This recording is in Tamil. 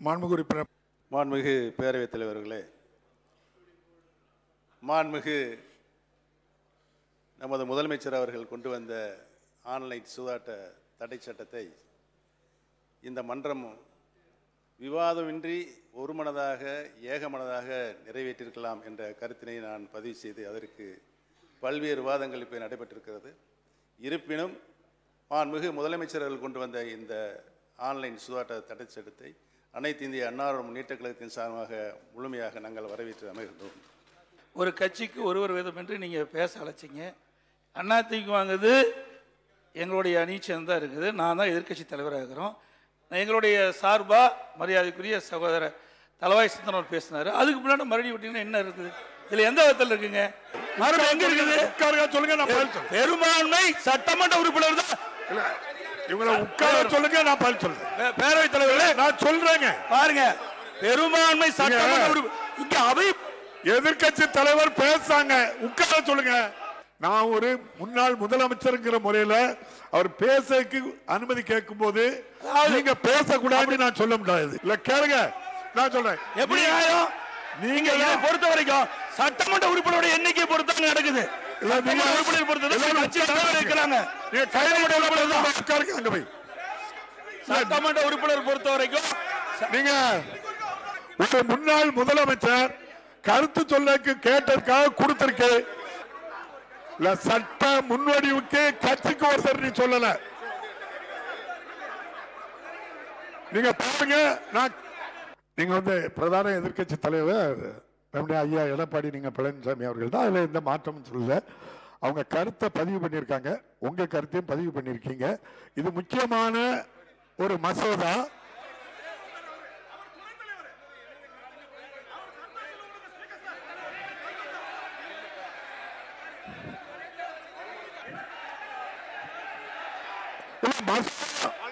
மாண்புமிகு உறுப்பினர் மாண்புமிகு பேரவைத் தலைவர்களே மாண்புமிகு நமது முதலமைச்சர் அவர்கள் கொண்டு வந்த ஆன்லைன் சூதாட்ட தடை சட்டத்தை இந்த மன்றம் விவாதமின்றி ஒருமனதாக ஏகமனதாக நிறைவேற்றிருக்கலாம் என்ற கருத்தினை நான் பதிவு செய்து அதற்கு பல்வேறு விவாதங்கள் இப்போ நடைபெற்றிருக்கிறது இருப்பினும் மாண்புமிகு முதலமைச்சர் அவர்கள் கொண்டு வந்த இந்த ஆன்லைன் சூதாட்ட தடை சட்டத்தை அனைத்து இந்திய அன்னார முன்னேற்ற கழகத்தின் சார்பாக முழுமையாக நாங்கள் வரவேற்று அமைகின்றோம் ஒரு கட்சிக்கு ஒருவர் விதம் என்று நீங்கள் பேச அழைச்சிங்க அதிமுக வாங்குது எங்களுடைய அணி சேர்ந்து தான் இருக்குது நான் தான் எதிர்க்கட்சி தலைவராக இருக்கிறோம் நான் எங்களுடைய சார்பாக மரியாதைக்குரிய சகோதரர் தலவாய் சிந்தனவர் பேசினார் அதுக்கு முன்னாடி மறுபடியும் விட்டீங்கன்னா என்ன இருக்குது இதில் எந்த விதத்தில் இருக்குங்க மறுபடியும் எங்கே இருக்குது உட்காருங்க சொல்லுங்க நான் பதில் சொல்றேன் பெரும்பான்மை சட்டமன்ற உறுப்பினர் தான் இல்ல, இவங்களை உட்கார சொல்லுங்க நான் பதில் சொல்றேன் பே- பேரவைத் தலைவர்களே நான் சொல்றேங்க பாருங்க பெரும்பான்மை சட்டமன்ற உறுப்பி- இங்க அவை எதிர்க்கட்சி தலைவர் பேசாங்க உட்கார சொல்லுங்க நான் ஒரு முன்னாள் முதலமைச்சருங்கிற முறையில அவர் பேசக்கு அனுமதி கேட்கும் போது நீங்க பேசக்கூடாதுன்னு நான் சொல்ல முடியாது இல்ல கேளுங்க நான் சொல்றேன் எப்படி நியாயம் நீங்க நீங்க இதை பொறுத்த வரைக்கும் சட்டமன்ற உறுப்பினரோட எண்ணிக்கை பொறுத்து நடக்குது இல்ல, நீங்க- சட்டமன்ற உறுப்பினர் பொறுத்து எல்லாரும் கட்சி தலைவர் இருக்கிறாங்க நீங்க கையில உட்காருங்க அங்க போய் சட்டமன்ற உறுப்பினர் பொறுத்த வரைக்கும் நீங்க ஒரு முன்னாள் முதலமைச்சர் கருத்து சொல்லக்கு கேட்டதுக்காக கொடுத்திருக்கு இல்ல சட்ட முன்வடிவுக்கு கட்சிக்கு ஒருத்தர் நீ சொல்லல நீங்க பாருங்க நான் நீங்க வந்து பிரதான எதிர்க்கட்சி தலைவர் நம்முடைய ஐயா எடப்பாடி நீங்க பழனிசாமி அவர்கள் தான் அதுல எந்த மாற்றமும் சொல்லல அவங்க கருத்தை பதிவு பண்ணியிருக்காங்க உங்க கருத்தையும் பதிவு பண்ணியிருக்கீங்க இது முக்கியமான ஒரு மசோதா இல்ல, மசோதா